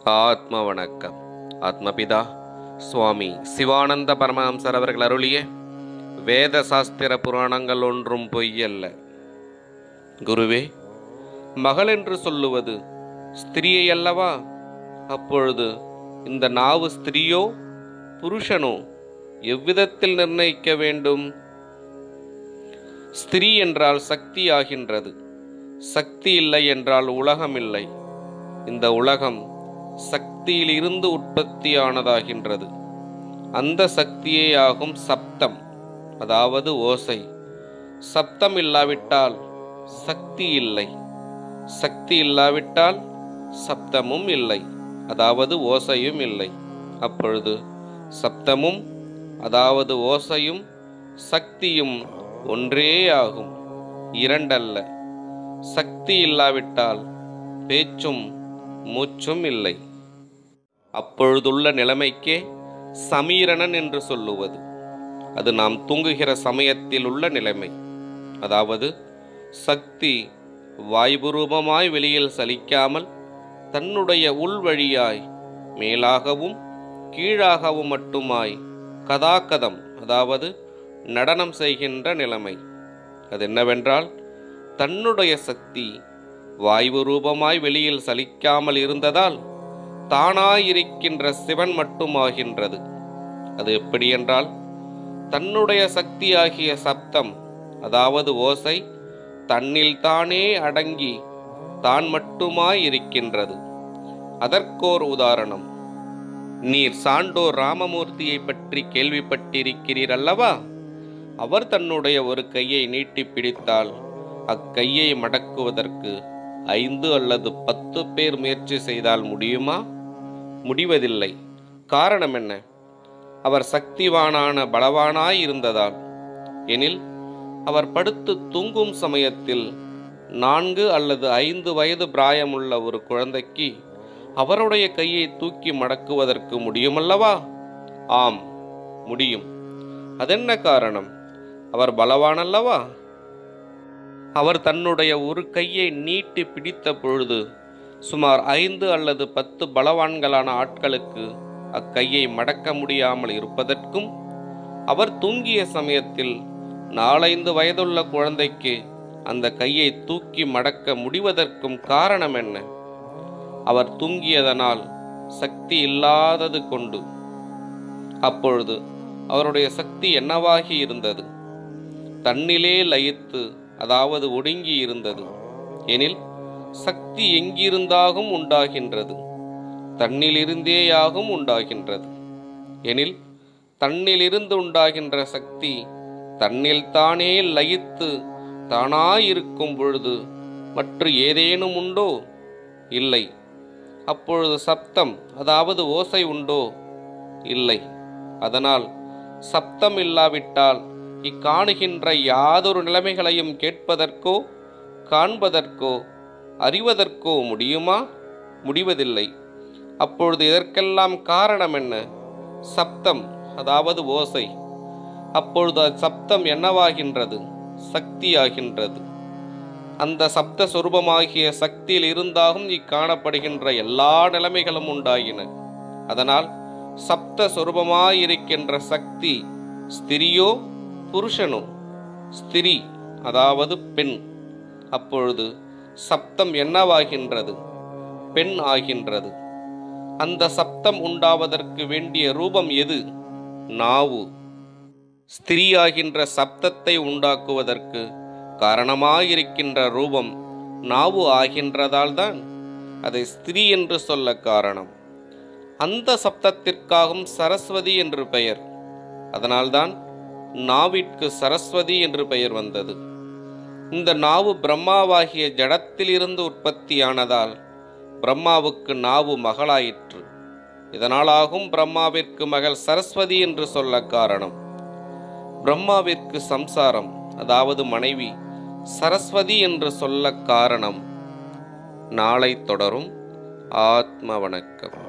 ஆத்ம வணக்கம் ஆத்மபிதா சுவாமி சிவானந்த பரமஹம்சர் அவர்கள் அருளிய வேத சாஸ்திர புராணங்கள் ஒன்றும் பொய்யல்ல குருவே மகள் என்று சொல்லுவது ஸ்திரியை அல்லவா அப்பொழுது இந்த நாவு ஸ்திரியோ புருஷனோ எவ்விதத்தில் நிர்ணயிக்க வேண்டும் ஸ்திரீ என்றால் சக்தி ஆகின்றது சக்தி இல்லை என்றால் உலகம் இல்லை இந்த உலகம் சக்தியில் இருந்து உற்பத்தியானதாகின்றது அந்த சக்தியே ஆகும் சப்தம் அதாவது ஓசை சப்தம் இல்லாவிட்டால் சக்தி இல்லை சக்தி இல்லாவிட்டால் சப்தமும் இல்லை அதாவது ஓசையும் இல்லை அப்பொழுது சப்தமும் அதாவது ஓசையும் சக்தியும் ஒன்றே ஆகும் இரண்டல்ல சக்தி இல்லாவிட்டால் பேச்சும் மூச்சும் இல்லை அப்பொழுதுள்ள நிலைமைக்கே சமீரணன் என்று சொல்லுவது அது நாம் தூங்குகிற சமயத்தில் உள்ள நிலைமை அதாவது சக்தி வாய்புரூபமாய் வெளியில் சலிக்காமல் தன்னுடைய உள் வழியாய் மேலாகவும் கீழாகவும் மட்டுமாய் கதாகதம் அதாவது நடனம் செய்கின்ற நிலைமை அது என்னவென்றால் தன்னுடைய சக்தி வாய்வு ரூபமாய் வெளியில் சலிக்காமல் இருந்ததால் தானாயிருக்கின்ற சிவன் மட்டுமாகின்றது அது எப்படி என்றால் தன்னுடைய சக்தியாகிய சப்தம் அதாவது ஓசை தன்னில் தானே அடங்கி தான் மட்டுமாய் இருக்கின்றது அதற்கோர் உதாரணம் நீர் சாண்டோர் ராமமூர்த்தியை பற்றி கேள்விப்பட்டிருக்கிறீர் அல்லவா அவர் தன்னுடைய ஒரு கையை நீட்டி பிடித்தால் அக்கையை மடக்குவதற்கு ஐந்து அல்லது பத்து பேர் முயற்சி செய்தால் முடியுமா முடிவதில்லை காரணம் என்ன அவர் சக்திவானான பலவானாய் இருந்ததால் எனில் அவர் படுத்து தூங்கும் சமயத்தில் நான்கு அல்லது ஐந்து வயது பிராயமுள்ள ஒரு குழந்தைக்கு அவருடைய கையை தூக்கி மடக்குவதற்கு முடியுமல்லவா ஆம் முடியும் அதென்ன காரணம் அவர் பலவானல்லவா அவர் தன்னுடைய ஒரு கையை நீட்டி பிடித்த பொழுது சுமார் ஐந்து அல்லது பத்து பலவான்களான ஆட்களுக்கு அக்கையை மடக்க முடியாமல் இருப்பதற்கும் அவர் தூங்கிய சமயத்தில் நாலைந்து வயதுள்ள குழந்தைக்கு அந்த கையை தூக்கி மடக்க முடிவதற்கும் காரணம் என்ன அவர் தூங்கியதனால் சக்தி இல்லாதது கொண்டு அப்பொழுது அவருடைய சக்தி என்னவாகி இருந்தது தன்னிலே லயித்து அதாவது ஒடுங்கி இருந்தது எனில் சக்தி எங்கிருந்தாகும் உண்டாகின்றது தன்னிலிருந்தேயாகும் உண்டாகின்றது எனில் தன்னிலிருந்து உண்டாகின்ற சக்தி தன்னில் தானே லயித்து தானாயிருக்கும் பொழுது மற்ற ஏதேனும் உண்டோ இல்லை அப்பொழுது சப்தம் அதாவது ஓசை உண்டோ இல்லை அதனால் சப்தம் இல்லாவிட்டால் இக்காணுகின்ற யாதொரு நிலைமைகளையும் கேட்பதற்கோ காண்பதற்கோ அறிவதற்கோ முடியுமா முடிவதில்லை அப்பொழுது இதற்கெல்லாம் காரணம் என்ன சப்தம் அதாவது ஓசை அப்பொழுது சப்தம் என்னவாகின்றது சக்தியாகின்றது அந்த சப்த சொரூபமாகிய சக்தியில் இருந்தாகும் இக்காணப்படுகின்ற எல்லா நிலைமைகளும் உண்டாகின அதனால் சப்த சொரூபமாயிருக்கின்ற சக்தி ஸ்திரியோ புருஷனோ ஸ்திரி அதாவது பெண் அப்பொழுது சப்தம் என்னவாகின்றது பெண் ஆகின்றது அந்த சப்தம் உண்டாவதற்கு வேண்டிய ரூபம் எது நாவு ஸ்திரீயாகின்ற சப்தத்தை உண்டாக்குவதற்கு காரணமாயிருக்கின்ற ரூபம் நாவு ஆகின்றதால் தான் அதை ஸ்திரீ என்று சொல்ல காரணம் அந்த சப்தத்திற்காகவும் சரஸ்வதி என்று பெயர் அதனால்தான் நாவிற்கு சரஸ்வதி என்று பெயர் வந்தது இந்த நாவு பிரம்மாவாகிய ஜடத்திலிருந்து உற்பத்தியானதால் பிரம்மாவுக்கு நாவு மகளாயிற்று இதனாலாகும் பிரம்மாவிற்கு மகள் சரஸ்வதி என்று சொல்ல காரணம் பிரம்மாவிற்கு சம்சாரம் அதாவது மனைவி சரஸ்வதி என்று சொல்ல காரணம் நாளை தொடரும் ஆத்ம வணக்கம்